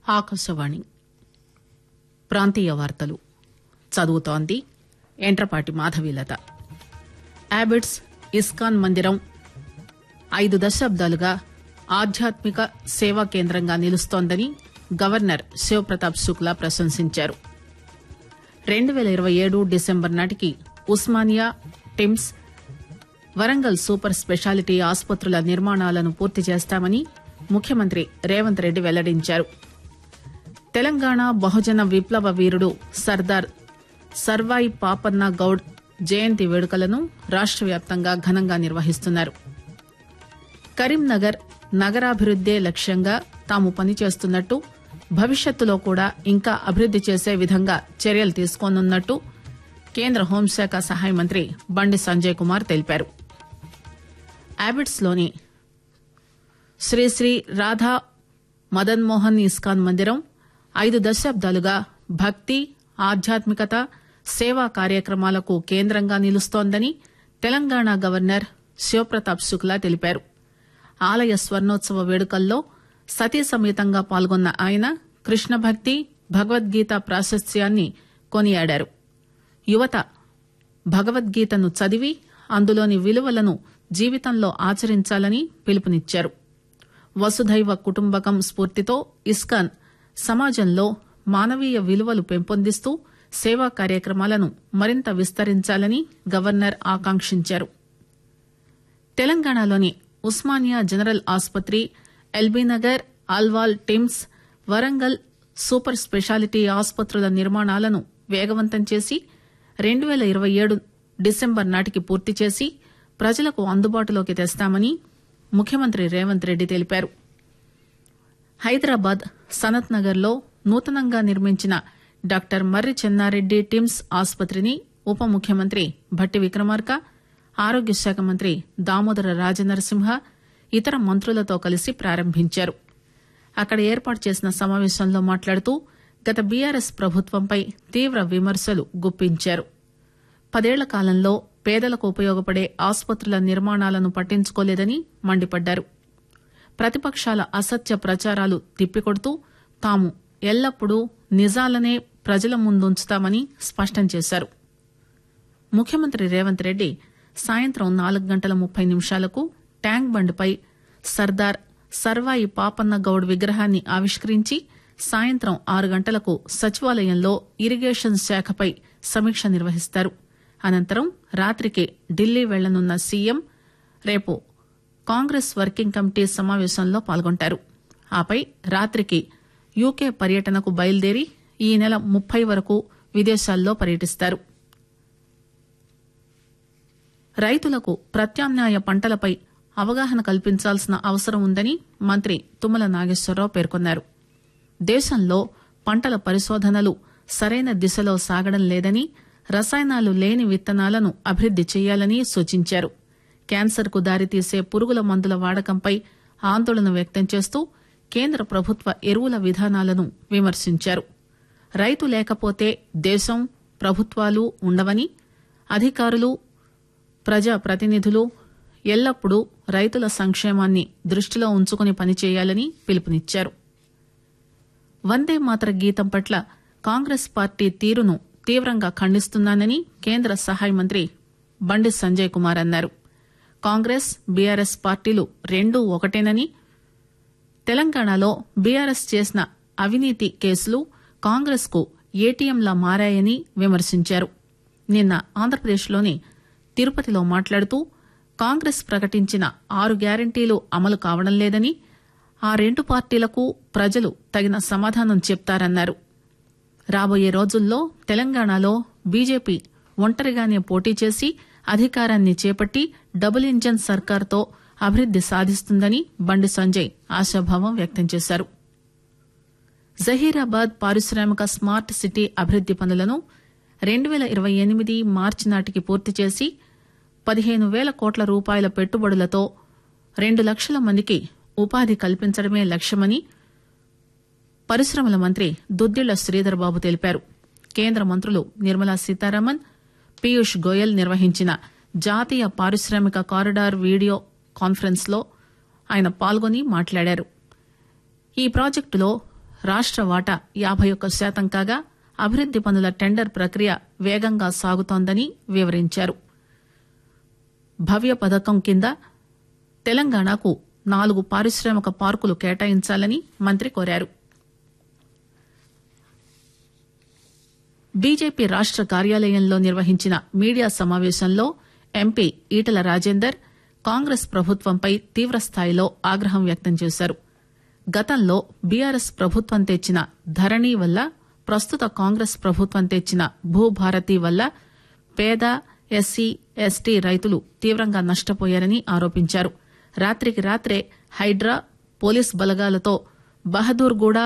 ఆకాశవాణి ప్రాంతీయ వార్తలు చదువుతోంది ఎంట్రపాటి మాధవీలత అబిడ్స్ ఇస్కాన్ మందిరం ఐదు దశాబ్దాలుగా ఆధ్యాత్మిక సేవా కేంద్రంగా నిలుస్తోందని గవర్నర్ శివప్రతాప్ శుక్లా ప్రశంసించారు రెండు పేల ఇరవై ఏడు డిసెంబర్ నాటికి Osmania TIMS Warangal super speciality ఆసుపత్రుల నిర్మాణాలను పూర్తి చేస్తామని ముఖ్యమంత్రి రేవంత్ రెడ్డి వెల్లడించారు తెలంగాణ బహుజన విప్లవ వీరుడు సర్దార్ సర్వాయి పాపన్న గౌడ్ జయంతి వేడుకలను రాష్ట వ్యాప్తంగా ఘనంగా నిర్వహిస్తున్నారు కరీంనగర్ నగరాభివృద్దే లక్ష్యంగా తాము పనిచేస్తున్నట్టు భవిష్యత్తులో కూడా ఇంకా అభివృద్ది చేసే విధంగా చర్యలు తీసుకోనున్నట్టు కేంద్ర హోంశాఖ సహాయ మంత్రి బండి సంజయ్ కుమార్ తెలిపారు అబిడ్స్ లోని శ్రీ శ్రీ రాధా మదన్ మోహన్ ఇస్కాన్ మందిరం ఐదు దశాబ్దాలుగా భక్తి ఆధ్యాత్మికత సేవా కార్యక్రమాలకు కేంద్రంగా నిలుస్తోందని తెలంగాణ గవర్నర్ శివప్రతాప్ శుక్లా తెలిపారు ఆలయ స్వర్ణోత్సవ వేడుకల్లో సతీ సమేతంగా పాల్గొన్న ఆయన కృష్ణ భక్తి భగవద్గీత ప్రాశస్త్యాన్ని కొనియాడారు యువత భగవద్గీతను చదివి అందులోని విలువలను జీవితంలో ఆచరించాలని పిలుపునిచ్చారు వసుధైవ కుటుంబకం స్ఫూర్తితో ఇస్కాన్ సమాజంలో మానవీయ విలువలు పెంపొందిస్తూ సేవా కార్యక్రమాలను మరింత విస్తరించాలని గవర్నర్ ఆకాంక్షించారు తెలంగాణలోని ఉస్మానియా జనరల్ ఆసుపత్రి LB Nagar Alwal TIMS Warangal super speciality ఆసుపత్రుల నిర్మాణాలను వేగవంతం చేసి రెండు పేల ఇరవై ఏడు డిసెంబర్ నాటికి పూర్తి చేసి ప్రజలకు అందుబాటులోకి తెస్తామని ముఖ్యమంత్రి రేవంత్ రెడ్డి తెలిపారు హైదరాబాద్ సనత్ నగర్ లో నూతనంగా నిర్మించిన డాక్టర్ మర్రి చెన్నారెడ్డి టిమ్స్ ఆసుపత్రిని ఉప ముఖ్యమంత్రి భట్టి విక్రమార్క ఆరోగ్య శాఖ మంత్రి దామోదర రాజనరసింహ ఇతర మంత్రులతో కలిసి ప్రారంభించారు అక్కడ ఏర్పాటు చేసిన సమావేశంలో మాట్లాడుతూ గత బీఆర్ఎస్ ప్రభుత్వంపై తీవ్ర విమర్శలు గుప్పించారు పదేళ్ల కాలంలో పేదలకు ఉపయోగపడే ఆసుపత్రుల నిర్మాణాలను పట్టించుకోలేదని మండిపడ్డారు ప్రతిపక్షాల అసత్య ప్రచారాలు తిప్పికొడుతూ తాము ఎల్లప్పుడూ నిజాలనే ప్రజల ముందుంచుతామని స్పష్టం చేశారు ముఖ్యమంత్రి రేవంత్ రెడ్డి సాయంత్రం నాలుగు గంటల ముప్పై నిమిషాలకు ట్యాంక్ బండ్పై సర్దార్ సర్వాయి పాపన్న గౌడ్ విగ్రహాన్ని ఆవిష్కరించి సాయంత్రం ఆరు గంటలకు సచివాలయంలో ఇరిగేషన్ శాఖపై సమీక్ష నిర్వహిస్తారు అనంతరం రాత్రికి ఢిల్లీ వెళ్లనున్న సీఎం రేపు కాంగ్రెస్ వర్కింగ్ కమిటీ సమావేశంలో పాల్గొంటారు ఆపై రాత్రికి యూకే పర్యటనకు బయలుదేరి ఈ నెల ముప్పై వరకు విదేశాల్లో పర్యటిస్తారు రైతులకు ప్రత్యామ్నాయ పంటలపై అవగాహన కల్పించాల్సిన అవసరం ఉందని మంత్రి తుమ్మల నాగేశ్వరరావు పేర్కొన్నారు దేశంలో పంటల పరిశోధనలు సరైన దిశలో సాగడం లేదని రసాయనాలు లేని విత్తనాలను అభివృద్ది చేయాలని సూచించారు క్యాన్సర్ కు దారితీసే పురుగుల మందుల వాడకంపై ఆందోళన వ్యక్తం చేస్తూ కేంద్ర ప్రభుత్వ ఎరువుల విధానాలను విమర్శించారు రైతు లేకపోతే దేశం ప్రభుత్వాలు ఉండవని అధికారులు ప్రజా ప్రతినిధులు ఎల్లప్పుడూ రైతుల సంక్షేమాన్ని దృష్టిలో ఉంచుకుని పనిచేయాలని పిలుపునిచ్చారు వందే మాతర గీతం పట్ల కాంగ్రెస్ పార్టీ తీరును తీవ్రంగా ఖండిస్తున్నానని కేంద్ర సహాయ మంత్రి బండి సంజయ్ కుమార్ అన్నారు కాంగ్రెస్ బీఆర్ఎస్ పార్టీలు రెండూ ఒకటేనని తెలంగాణలో బీఆర్ఎస్ చేసిన అవినీతి కేసులు కాంగ్రెస్ కు ఏటీఎంలా మారాయని విమర్శించారు నిన్న ఆంధ్రప్రదేశ్లోని తిరుపతిలో మాట్లాడుతూ కాంగ్రెస్ ప్రకటించిన ఆరు గ్యారంటీలు అమలు కావడం లేదని ఆ రెండు పార్టీలకు ప్రజలు తగిన సమాధానం చెప్తారన్నారు రాబోయే రోజుల్లో తెలంగాణలో బీజేపీ ఒంటరిగానే పోటీ చేసి అధికారాన్ని చేపట్టి డబుల్ ఇంజన్ సర్కార్తో అభివృద్ది సాధిస్తుందని బండి సంజయ్ ఆశాభావం వ్యక్తం చేశారు జహీరాబాద్ పారిశ్రామిక స్మార్ట్ సిటీ అభివృద్ది పనులను రెండు పేల ఇరవై ఎనిమిది మార్చి నాటికి పూర్తి చేసి పదిహేను వేల కోట్ల రూపాయల పెట్టుబడులతో రెండు లక్షల మందికి ఉపాధి కల్పించడమే లక్ష్యమని పరిశ్రమల మంత్రి దుద్దిళ్ల శ్రీధర్ బాబు తెలిపారు కేంద్ర మంత్రులు నిర్మలా సీతారామన్ పీయూష్ గోయల్ నిర్వహించిన జాతీయ పారిశ్రామిక కారిడార్ వీడియో కాన్ఫరెన్స్ లో ఆయన పాల్గొని మాట్లాడారు ఈ ప్రాజెక్టులో రాష్ట వాటా యాబై ఒక్క శాతం కాగా అభివృద్ది పనుల టెండర్ ప్రక్రియ వేగంగా సాగుతోందని వివరించారు భవ్య పథకం కింద తెలంగాణకు నాలుగు పారిశ్రామిక పార్కులు కేటాయించాలని మంత్రి కోరారు బీజేపీ రాష్ట కార్యాలయంలో నిర్వహించిన మీడియా సమావేశంలో ఎంపీ ఈటల రాజేందర్ కాంగ్రెస్ ప్రభుత్వంపై తీవ్రస్థాయిలో ఆగ్రహం వ్యక్తం చేశారు గతంలో బీఆర్ఎస్ ప్రభుత్వం తెచ్చిన ధరణి వల్ల ప్రస్తుత కాంగ్రెస్ ప్రభుత్వం తెచ్చిన భూభారతి వల్ల పేద ఎస్సీ ఎస్టీ రైతులు తీవ్రంగా నష్టపోయారని ఆరోపించారు రాత్రికి రాత్రే హైడ్రా పోలీస్ బలగాలతో బహదూర్గూడ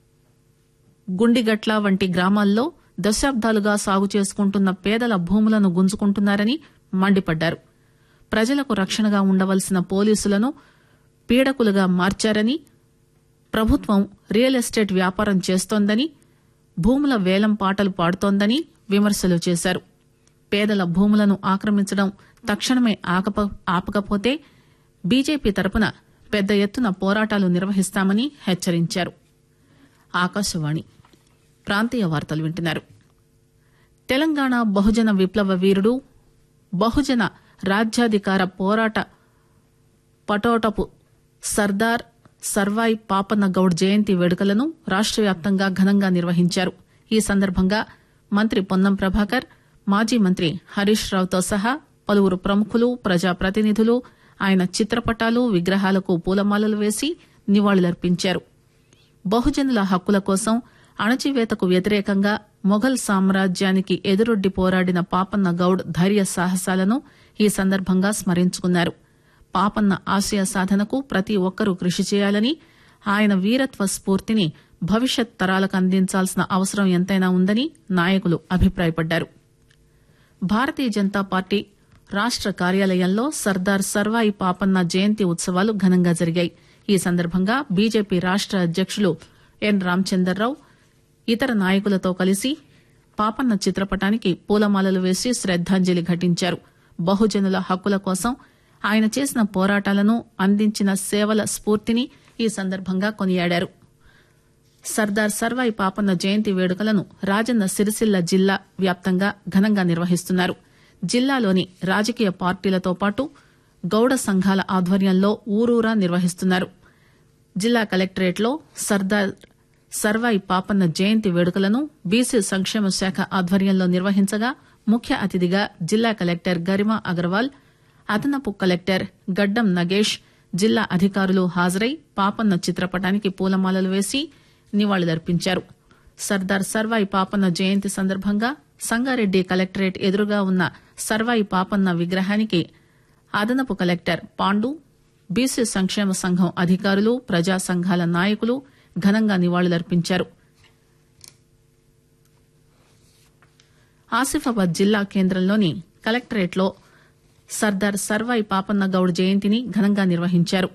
గుండిగట్ల వంటి గ్రామాల్లో దశాబ్దాలుగా సాగు చేసుకుంటున్న పేదల భూములను గుంజుకుంటున్నారని మండిపడ్డారు ప్రజలకు రక్షణగా ఉండవలసిన పోలీసులను పీడకులుగా మార్చారని ప్రభుత్వం రియల్ ఎస్టేట్ వ్యాపారం చేస్తోందని భూముల వేలం పాటలు పాడుతోందని విమర్శలు చేశారు పేదల భూములను ఆక్రమించడం తక్షణమే ఆకప ఆపకపోతే బీజేపీ తరపున పెద్ద ఎత్తున పోరాటాలు నిర్వహిస్తామని హెచ్చరించారు ఆకాశవాణి ప్రాంతీయ వార్తలు వింటున్నారు తెలంగాణ బహుజన విప్లవ వీరుడు బహుజన రాజ్యాధికార పోరాట పటోటపు సర్దార్ సర్వాయి పాపన్న గౌడ్ జయంతి వేడుకలను రాష్ట వ్యాప్తంగా ఘనంగా నిర్వహించారు ఈ సందర్భంగా మంత్రి పొన్నం ప్రభాకర్ మాజీ మంత్రి హరీష్ రావుతో సహా పలువురు ప్రముఖులు ప్రజాప్రతినిధులు ఆయన చిత్రపటాలు విగ్రహాలకు పూలమాలలు వేసి నివాళులర్పించారు బహుజనుల హక్కుల కోసం అణచివేతకు వ్యతిరేకంగా మొఘల్ సామ్రాజ్యానికి ఎదురొడ్డి పోరాడిన పాపన్న గౌడ్ ధైర్య సాహసాలను ఈ సందర్భంగా స్మరించుకున్నారు పాపన్న ఆశయ సాధనకు ప్రతి ఒక్కరూ కృషి చేయాలని ఆయన వీరత్వ స్ఫూర్తిని భవిష్యత్ తరాలకు అందించాల్సిన అవసరం ఎంతైనా ఉందని నాయకులు అభిప్రాయపడ్డారు భారతీయ జనతా పార్టీ రాష్ట కార్యాలయంలో సర్దార్ సర్వాయి పాపన్న జయంతి ఉత్సవాలు ఘనంగా జరిగాయి ఈ సందర్భంగా బీజేపీ రాష్ట అధ్యకులు ఎన్ రామచందర్రావు ఇతర నాయకులతో కలిసి పాపన్న చిత్రపటానికి పూలమాలలు వేసి శ్రద్దాంజలి ఘటించారు బహుజనుల హక్కుల కోసం ఆయన చేసిన పోరాటాలను అందించిన సేవల స్ఫూర్తిని ఈ సందర్భంగా కొనియాడారు సర్దార్ సర్వాయి పాపన్న జయంతి వేడుకలను రాజన్న సిరిసిల్ల జిల్లా వ్యాప్తంగా ఘనంగా నిర్వహిస్తున్నారు జిల్లాలోని రాజకీయ పార్టీలతో పాటు గౌడ సంఘాల ఆధ్వర్యంలో ఊరూరా నిర్వహిస్తున్నారు జిల్లా కలెక్టరేట్లో సర్దార్ సర్వాయి పాపన్న జయంతి వేడుకలను బీసీ సంక్షేమ శాఖ ఆధ్వర్యంలో నిర్వహించగా ముఖ్య అతిథిగా జిల్లా కలెక్టర్ గరిమా అగర్వాల్ అదనపు కలెక్టర్ గడ్డం నగేష్ జిల్లా అధికారులు హాజరై పాపన్న చిత్రపటానికి పూలమాలలు వేసి నివాళులర్పించారు సర్దార్ సర్వాయి పాపన్న జయంతి సందర్భంగా సంగారెడ్డి కలెక్టరేట్ ఎదురుగా ఉన్న సర్వాయి పాపన్న విగ్రహానికి అదనపు కలెక్టర్ పాండు బీసీ సంక్షేమ సంఘం అధికారులు ప్రజా సంఘాల నాయకులు ఘనంగా నివాళులర్పించారు ఆసిఫాబాద్ జిల్లా కేంద్రంలోని కలెక్టరేట్లో సర్దార్ సర్వాయి పాపన్న గౌడ్ జయంతిని ఘనంగా నిర్వహించారు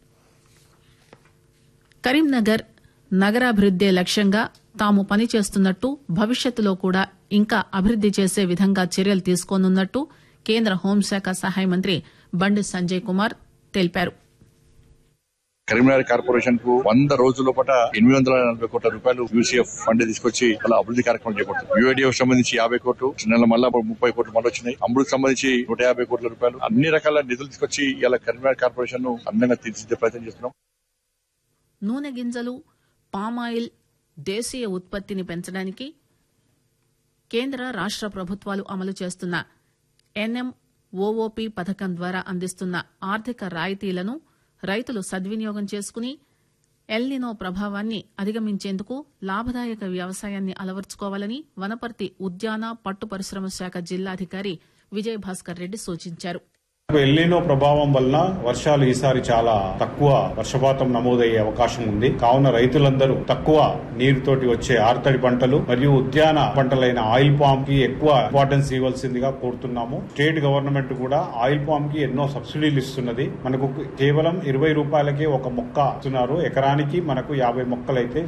కరీంనగర్ నగరాభివృద్దే లక్ష్యంగా తాము పనిచేస్తున్నట్టు భవిష్యత్తులో కూడా ఇంకా అభివృద్ది చేసే విధంగా చర్యలు తీసుకోనున్నట్టు కేంద్ర హోంశాఖ సహాయ మంత్రి బండి సంజయ్ కుమార్ తెలిపారు కరీంనగర్ కార్పొరేషన్ కు వంద రోజుల లోపల ఎనిమిది వందల నలభై కోట్ల రూపాయలు యూసీఎఫ్ ఫండ్ తీసుకొచ్చి అలా అభివృద్ధి కార్యక్రమం చేపడుతుంది యూఐడిఎఫ్ సంబంధించి యాభై కోట్లు నెల మళ్ళా ముప్పై కోట్లు మళ్ళీ వచ్చినాయి అమృత్ సంబంధించి నూట యాభై కోట్ల రూపాయలు అన్ని రకాల నిధులు తీసుకొచ్చి ఇలా కరీంనగర్ కార్పొరేషన్ ను అందంగా తీర్చిదిద్దే ప్రయత్నం చేస్తున్నాం నూనె గింజలు పామాయిల్ దేశీయ ఉత్పత్తిని పెంచడానికి కేంద్ర రాష్ట ప్రభుత్వాలు అమలు చేస్తున్న ఎన్ఎం ఓఓపీ పథకం ద్వారా అందిస్తున్న ఆర్థిక రాయితీలను రైతులు సద్వినియోగం చేసుకుని ఎల్నినో ప్రభావాన్ని అధిగమించేందుకు లాభదాయక వ్యవసాయాన్ని అలవర్చుకోవాలని వనపర్తి ఉద్యాన పట్టు పరిశ్రమ శాఖ జిల్లాధికారి విజయభాస్కర్ రెడ్డి సూచించారు ఎల్లినో ప్రభావం వలన వర్షాలు ఈసారి చాలా తక్కువ వర్షపాతం నమోదయ్యే అవకాశం ఉంది కావున రైతులందరూ తక్కువ నీరుతోటి వచ్చే ఆర్తడి పంటలు మరియు ఉద్యాన పంటలైన ఆయిల్ పామ్ కి ఎక్కువ ఇంపార్టెన్స్ ఇవ్వాల్సిందిగా కోరుతున్నాము స్టేట్ గవర్నమెంట్ కూడా ఆయిల్ పామ్ కి ఎన్నో సబ్సిడీలు ఇస్తున్నది మనకు కేవలం ఇరవై రూపాయలకే ఒక మొక్క ఇస్తున్నారు ఎకరానికి మనకు యాభై మొక్కలైతే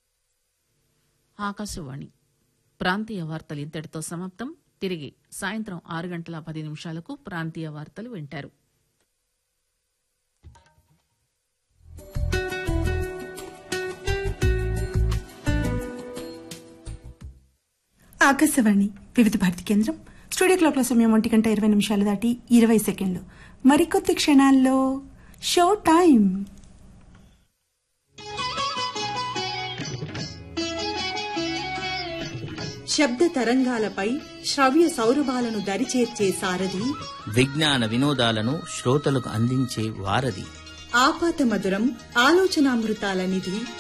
ఆకాశవాణి ప్రాంతీయ వార్తలు ఇంతటితో సమాప్తం తిరిగి సాయంత్రం ఆరు గంటల పది నిమిషాలకు ప్రాంతీయ వార్తలు వింటారు ఆకాశవాణి వివిధ భారతి కేంద్రం స్టూడియో క్లాక్ల సమయం ఒంటి గంట ఇరవై నిమిషాలు దాటి ఇరవై సెకండ్లు మరికొద్ది క్షణాల్లో షో టైం శబ్ద తరంగాలపై శ్రవ్య సౌరభాలను దరిచేర్చే సారథి విజ్ఞాన వినోదాలను శ్రోతలకు అందించే వారధి ఆపాత మధురం ఆలోచనామృతాల నిధి